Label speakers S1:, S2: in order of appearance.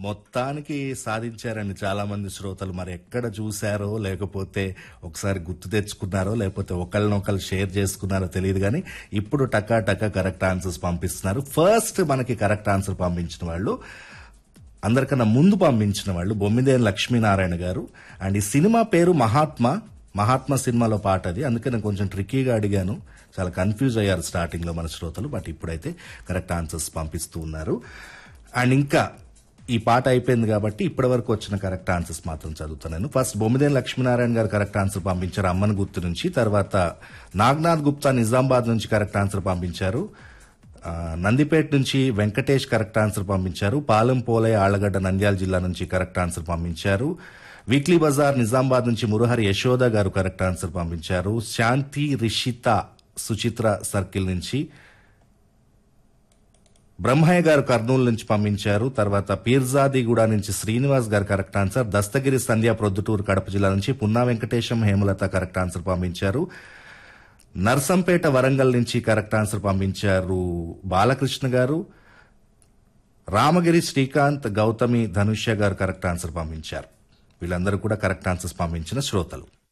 S1: మొత్తానికి సాధించారండి చాలా మంది శ్రోతలు మరి ఎక్కడ చూశారో లేకపోతే ఒకసారి గుర్తు తెచ్చుకున్నారో లేకపోతే ఒకళ్ళనొకళ్ళు షేర్ చేసుకున్నారో తెలియదు కానీ ఇప్పుడు టకా టకా కరెక్ట్ ఆన్సర్స్ పంపిస్తున్నారు ఫస్ట్ మనకి కరెక్ట్ ఆన్సర్ పంపించిన వాళ్ళు అందరికన్నా ముందు పంపించిన వాళ్ళు బొమ్మిదేని లక్ష్మీనారాయణ గారు అండ్ ఈ సినిమా పేరు మహాత్మా మహాత్మా సినిమాలో పాట అది అందుకే నేను కొంచెం ట్రిక్కీగా అడిగాను చాలా కన్ఫ్యూజ్ అయ్యారు స్టార్టింగ్ లో మన శ్రోతలు బట్ ఇప్పుడైతే కరెక్ట్ ఆన్సర్స్ పంపిస్తూ ఉన్నారు అండ్ ఇంకా ఈ పాట అయిపోయింది కాబట్టి ఇప్పటి వరకు వచ్చిన కరెక్ట్ ఆన్సర్స్ మాత్రం చదువుతున్నాను ఫస్ట్ బొమ్మిదేని లక్ష్మీనారాయణ గారు కరెక్ట్ ఆన్సర్ పంపించారు అమ్మన్ గుర్తు నుంచి తర్వాత నాగ్నాథ్ గుప్తా నిజామాబాద్ నుంచి కరెక్ట్ ఆన్సర్ పంపించారు ఆ, నందిపేట నుంచి వెంకటేష్ కరెక్ట్ ఆన్సర్ పంపించారు పాలెం పోలయ్య ఆళ్లగడ్డ నంద్యాల జిల్లా నుంచి కరెక్ట్ ఆన్సర్ పంపించారు వీక్లీ బజార్ నిజామాబాద్ నుంచి మురహరి యశోద గారు కరెక్ట్ ఆన్సర్ పంపించారు శాంతి రిషిత సుచిత్ర సర్కిల్ నుంచి బ్రహ్మయ్య గారు కర్నూలు నుంచి పంపించారు తర్వాత పీర్జాదిగూడ నుంచి శ్రీనివాస్ గారు కరెక్ట్ ఆన్సర్ దస్తగిరి సంధ్య ప్రొద్దుటూరు కడప జిల్లా నుంచి పున్నా వెంకటేశం హేమలత కరెక్ట్ ఆన్సర్ పంపించారు నర్సంపేట వరంగల్ నుంచి కరెక్ట్ ఆన్సర్ పంపించారు బాలకృష్ణ గారు రామగిరి శ్రీకాంత్ గౌతమి ధనుష్య గారు కరెక్ట్ ఆన్సర్ పంపించారు వీళ్ళందరూ కూడా కరెక్ట్ ఆన్సర్స్ పంపించిన శ్రోతలు